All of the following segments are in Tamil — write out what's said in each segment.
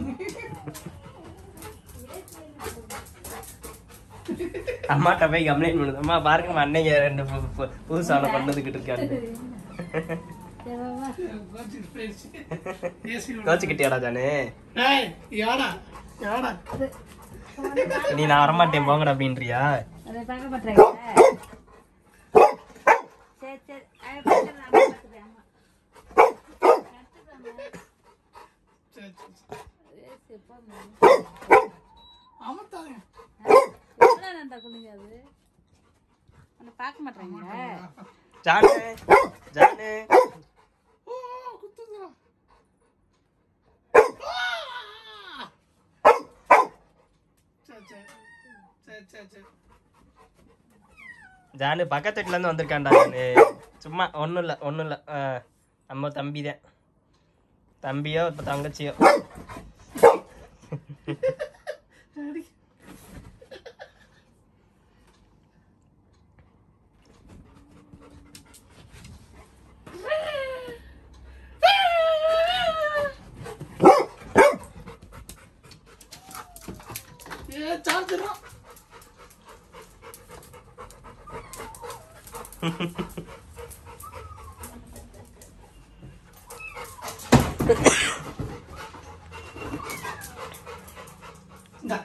அம்மாட்ட போய் கம்ப்ளைண்ட் பண்ணுது அம்மா பாருங்க அன்னைக்கு ரெண்டு பு- பு- புதுசான பண்ணதுக்கிட்டு இருக்காரு கோச்சிட்டு போயிடுச்சு ஏசி கோச்சுக்கிட்டியாடா ஜானு ஏய் யாடா யாடா நீ நான் வரமாட்டேன் போங்கடா அப்படின்றியா அதை பார்க்க மாட்டேங்க சரி சரி அதை பார்த்து நான் பார்த்துக்கிறேன் அம்மா சரி சரி சரி. ஏய், சரி, போங்க. அமர்த்தாதீங்க எவ்வளோ நேரம் குளிங்க அது அதை பார்க்க மாட்டேங்க ஜானு ஜானு ஓ குத்துதுடா சரி சரி சரி சரி சரி ஜானு பக்கத்து வீட்டுல இருந்து வந்திருக்கான்டா ஜானு சும்மா ஒண்ணும் இல்ல ஒண்ணும் இல்ல ஆ, நம்ம தம்பி தான் தம்பியோ இப்ப தங்கச்சியோ அடி. ஏ சார்ஜரா இந்தா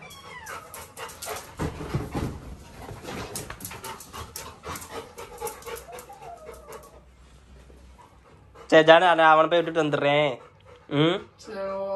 சரி ஜானு நான் அவனை போய் விட்டுட்டு வந்துடுறேன் ம் சரி